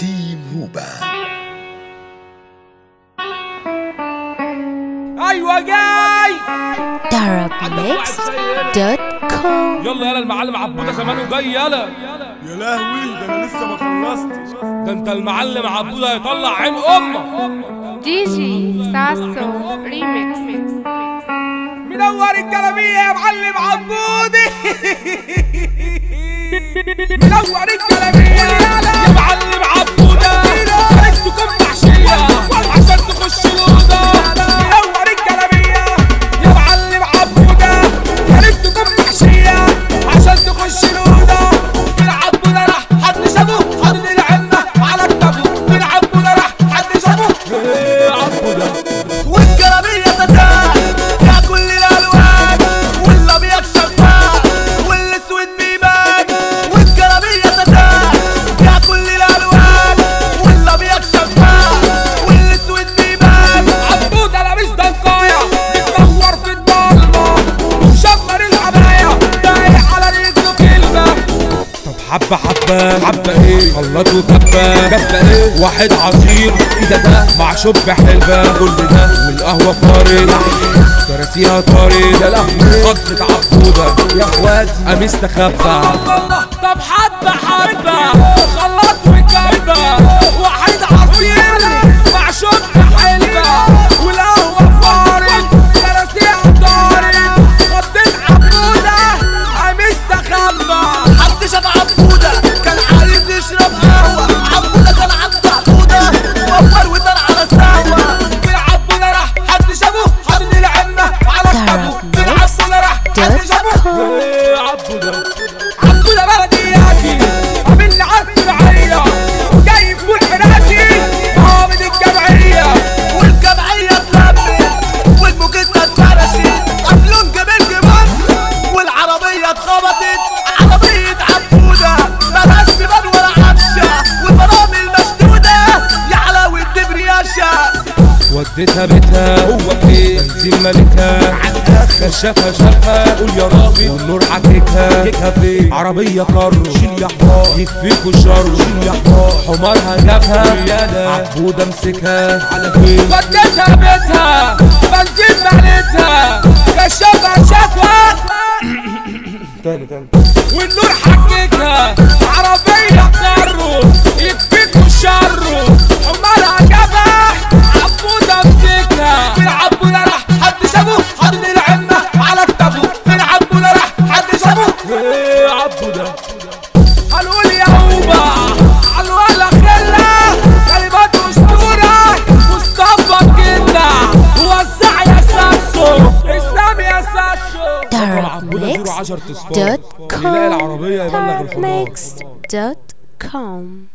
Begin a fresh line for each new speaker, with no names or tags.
تيم هوبا
ايوه جاي
darabmix.com
يلا يلا المعلم عبوده زمانه جاي يلا
يا لهوي ده انا لسه ما خلصتش
ده انت المعلم عبوده هيطلع عين امك
دي جي ساسو ريميكس
منور الجلابيه يا معلم عبودي منور الجلابيه يا معلم عبوده انتوا محشيه عشان تخش الاوضه منور الجلابيه يا معلم عبوده انتوا محشيه عشان تخش الاوضه في العبوده راح حد شافه حد العمه على كتافه في العبوده راح حد شافه عبوده
والجلابية ستان فيها كل الالوان والابيض شفاف والاسود بيبان والجلابية ستان فيها كل الالوان والابيض شفاف والاسود بيبان
عبودة لابس دنقاية بتنور في الضلمة ومشمر العباية بايع على رجله كلمة طب حبة حبة حبة ايه خلاط وكبة كبة ايه واحد عصير ايه ده ده مع شب حلبة كل ده والقهوة فارد كراسيها طارد يا لهوي خطة عبودة يا اخواتي قميص تخبى طب حبة حبة خلاط وكبة واحد عصير مع شب حلبة والقهوة فارد كراسيها طارد خطة عبودة قميص تخبى
حد شاف عبودة كان عايز يشرب قهوة عبودة كان عنده عبودة وفر ودار على السهوة
في العبودة راح حد شافه حد العمة على كتافه في العبودة راح حد شافه ايه عبودة عبودة بلدياتي عامل لي عصر عيا وجاي في كل حناتي حامد الجمعية
والجمعية اتلمت والموجتة اتفرشت قبلهم جبل جبل والعربية اتخبطت عربية عبودة ملهاش بيبان ولا عفشة والفرامل مشدودة يا علاوي الدبرياشة
وديتها بيتها هو فين بنزين ملكها كشافها شافها قول يا ربي والنور عككها كيكها فين عربية كارو شيل يا حمار يكفيكوا الشر شيل يا حمار حمارها جابها عبودة امسكها على فين وديتها بيتها بنزين ملكها كشافها شافها تاني تاني والنور حككها عربية كارو يكفيكوا الشر حمارها جابها عبودة امسكها في العبودة راح حد شافه حد العمة على كتافه في العبودة راح حد شافه ايه عبودة هنقول يا هوبا عالولا خلة كلمات أسطورة مصطفى كده وزع يا ساسو اسلام يا ساسو
darabmix.com
العربية يبلغ الحمار
darabmix.com